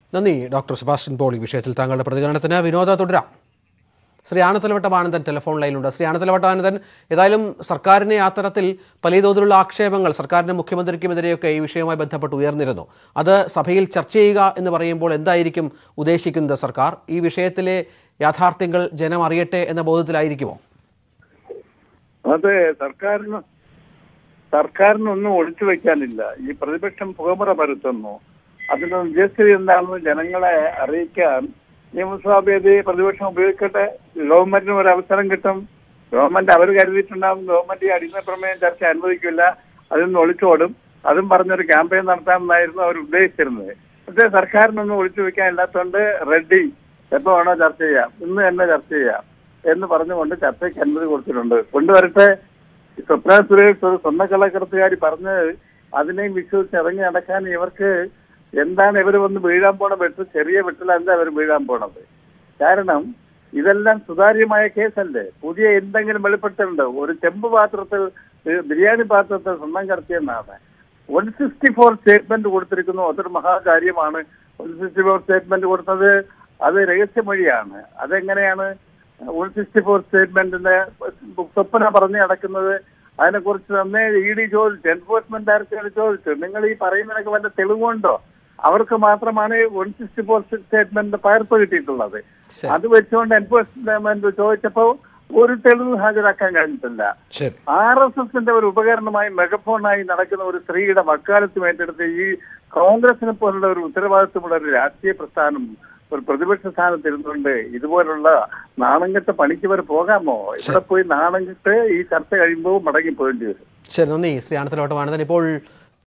നന്ദി doctor Sebastian Paul ഈ വിഷയത്തിൽ താങ്കളുടെ പ്രതികരണത്തിന് വിനോദ തുടരാം ശ്രീ ആനത്തലവട്ടമാനന്ദൻ ടെലിഫോൺ ലൈനിലുണ്ട് ശ്രീ ആനത്തലവട്ടമാനന്ദൻ ഏതായാലും സർക്കാരിനെ ആ തരത്തിൽ വലിയ തോതിലുള്ള ആക്ഷേപങ്ങൾ സർക്കാരിനും മുഖ്യമന്ത്രിക്കുമെതിരെയൊക്കെ ഈ വിഷയവുമായി ബന്ധപ്പെട്ട് ഉയർന്നിരുന്നു അത് സഭയിൽ ചർച്ച ചെയ്യുക എന്ന് പറയുമ്പോൾ എന്തായിരിക്കും ഉദ്ദേശിക്കുന്നത് സർക്കാർ ഈ വിഷയത്തിലെ യാഥാർത്ഥ്യങ്ങൾ ജനം അറിയട്ടെ എന്ന ബോധത്തിലായിരിക്കുമോ അത് സർക്കാരിന് സർക്കാരിനൊന്നും ഒളിച്ചു വെക്കാനില്ല ഈ പ്രതിപക്ഷം പുകമുറ പരത്തുന്നു അതിന് ഉദ്ദേശിച്ചത് എന്താണെന്ന് ജനങ്ങളെ അറിയിക്കാൻ നിയമസഭാ വേദി പ്രതിപക്ഷം ഉപയോഗിക്കട്ടെ ഗവൺമെന്റിന് ഒരു അവസരം കിട്ടും ഗവൺമെന്റ് അവർ കരുതിയിട്ടുണ്ടാവും ഗവൺമെന്റ് ഈ അടിമ പ്രമേയം ചർച്ച അനുവദിക്കില്ല അതിൽ നിന്ന് ഒളിച്ചോടും അതും പറഞ്ഞൊരു ക്യാമ്പയിൻ നടത്താമെന്നായിരുന്നു അവർ ഉദ്ദേശിച്ചിരുന്നത് പക്ഷേ സർക്കാരിനൊന്നും ഒളിച്ചു വെക്കാൻ ഇല്ലാത്തതുകൊണ്ട് റെഡി എപ്പോ വേണോ ചർച്ച ചെയ്യാം ഇന്ന് തന്നെ ചർച്ച ചെയ്യാം എന്ന് പറഞ്ഞുകൊണ്ട് ചർച്ചയ്ക്ക് അനുമതി കൊടുത്തിട്ടുണ്ട് കൊണ്ടുവരട്ടെ സ്വപ്ന സുരേഷ് ഒരു സ്വർണ്ണക്കള്ളക്കടത്തുകാരി പറഞ്ഞത് അതിനെയും വിശ്വസിച്ച് ഇറങ്ങി നടക്കാൻ ഇവർക്ക് എന്താണ് ഇവർ വന്ന് വീഴാൻ പോണ വെട്ട് ചെറിയ വെട്ടിലല്ല ഇവർ വീഴാൻ പോണത് കാരണം ഇതെല്ലാം സുതാര്യമായ കേസല്ലേ പുതിയ എന്തെങ്കിലും വെളിപ്പെടുത്തലുണ്ടോ ഒരു ചെമ്പ് പാത്രത്തിൽ ഏഹ് ബിരിയാണി പാത്രത്തിൽ സ്വർണ്ണം കടത്തിയെന്നാണ് വൺ സിക്സ്റ്റി ഫോർ സ്റ്റേറ്റ്മെന്റ് കൊടുത്തിരിക്കുന്നു അതൊരു മഹാകാര്യമാണ് വൺ സിക്സ്റ്റി ഫോർ സ്റ്റേറ്റ്മെന്റ് കൊടുത്തത് അത് രഹസ്യമൊഴിയാണ് അതെങ്ങനെയാണ് വൺ സിക്സ്റ്റി ഫോർ സ്റ്റേറ്റ്മെന്റിന്റെ സ്വപ്ന പറഞ്ഞു നടക്കുന്നത് അതിനെക്കുറിച്ച് തന്നെ ഇ ഡി ചോദിച്ചു എൻഫോഴ്സ്മെന്റ് ഡയറക്ടർ ചോദിച്ചു നിങ്ങൾ ഈ പറയുന്നതിനൊക്കെ വല്ല തെളിവുണ്ടോ അവർക്ക് മാത്രമാണ് വൺ സിക്സ്റ്റി ഫോർ സ്റ്റേറ്റ്മെന്റ് പകർപ്പ് കിട്ടിയിട്ടുള്ളത് ശരി. അത് വെച്ചുകൊണ്ട് എൻഫോഴ്സ്മെന്റ് ചോദിച്ചപ്പോ ഒരു തെളിവ് ഹാജരാക്കാൻ കഴിഞ്ഞിട്ടില്ല ശരി ആർ എസ് എസിന്റെ ഒരു ഉപകരണമായി മെഗഫോണായി നടക്കുന്ന ഒരു സ്ത്രീയുടെ വക്കാലത്ത് ഏറ്റെടുത്ത് ഈ കോൺഗ്രസിനെ പോലുള്ള ഒരു ഉത്തരവാദിത്വമുള്ള ഒരു രാഷ്ട്രീയ പ്രസ്ഥാനം ഒരു പ്രതിപക്ഷ സ്ഥാനത്ത് ഇരുന്നുകൊണ്ട് ഇതുപോലുള്ള നാണംകെട്ട പണിക്ക് വരെ പോകാമോ ഇവിടെ പോയി നാണംകെട്ട് ഈ ചർച്ച കഴിയുമ്പോൾ മടങ്ങി പോകേണ്ടി വരും ശരി നന്ദി ശ്രീ ആനത്തലവട്ടമാനന്ദൻ ഇപ്പോൾ